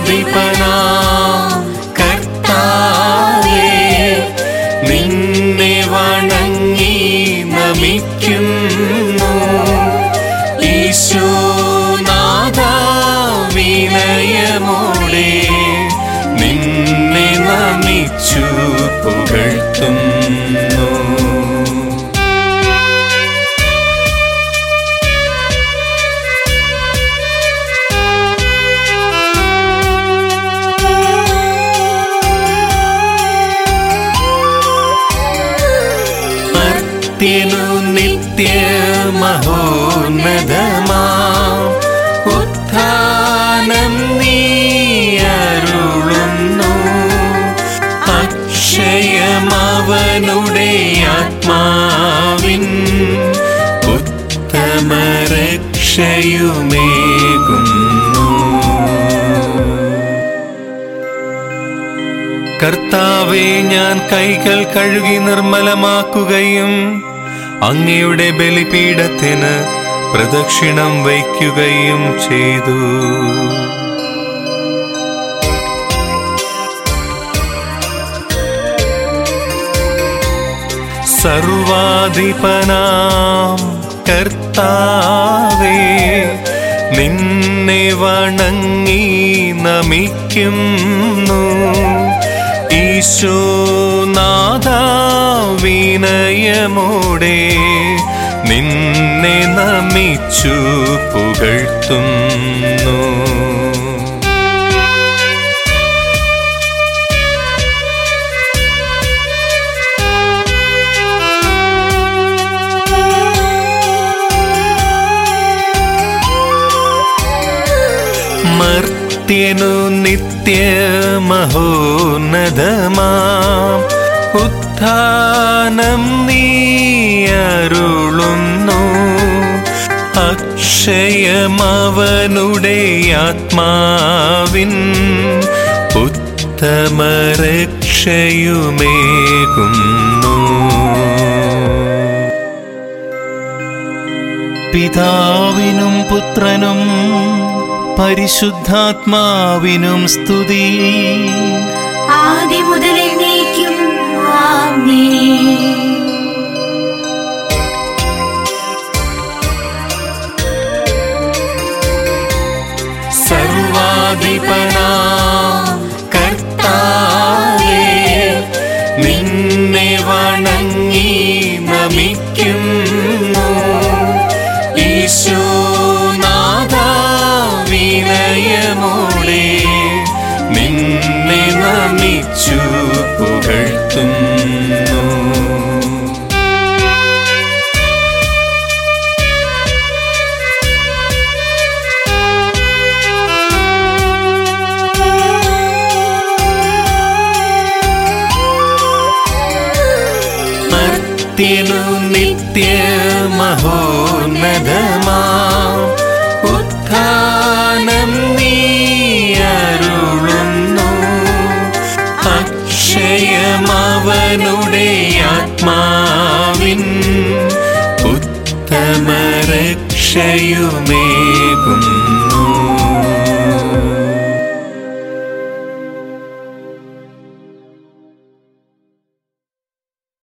സർവാധിപനാം കർത്താവേ നിന്നെ വണങ്ങി നമിക്കുന്നു ഈശോനാഥ വിനയമോടെ നിന്നെ നമിച്ചു പുകഴ്ത്തുന്നു മർത്യനു നിത്യ മഹോന്നതമാം ഉത്ഥാനം നീ അരുളുന്നു അക്ഷയമവനുടെ ആത്മാവിൻ ഉത്തമരക്ഷയുമേകുന്നു കർത്താവെ ഞാൻ കൈകൾ കഴുകി നിർമ്മലമാക്കുകയും അങ്ങയുടെ ബലിപീഠത്തിന് പ്രദക്ഷിണം വയ്ക്കുകയും ചെയ്തു സർവാധിപനാം കർത്താവേ നിന്നെ വണങ്ങി നമിക്കുന്നു ഈശോനാഥ വിനയമോടെ നിന്നെ നമിച്ചു പുകഴ്ത്തുന്നു മർത്യനു നിത്യ മഹോന്നതമാം ഉത്ഥാനം നീ അരുളുന്നു അക്ഷയമവനുടെ ആത്മാവിൻ ഉത്തമരക്ഷയുമേകുന്നു പിതാവിനും പുത്രനും പരിശുദ്ധാത്മാവിനും സ്തുതി ആദ്യം മുതൽ എന്നേക്കും ആമേൻ സർവാധിപനാം കർത്താവേ നിന്നെ വണങ്ങി നമിക്കുന്നു ഈശോനാഥ വിനയമോടെ നിന്നെ നമിച്ചു പുകഴ്ത്തുന്നു മർത്യനു നിത്യ മഹോന്നതമാം ഉത്ഥാനം നീ അരുളുന്നു അക്ഷയമവനുടെ ആത്മാവിൻ ഉത്തമരക്ഷയുമേ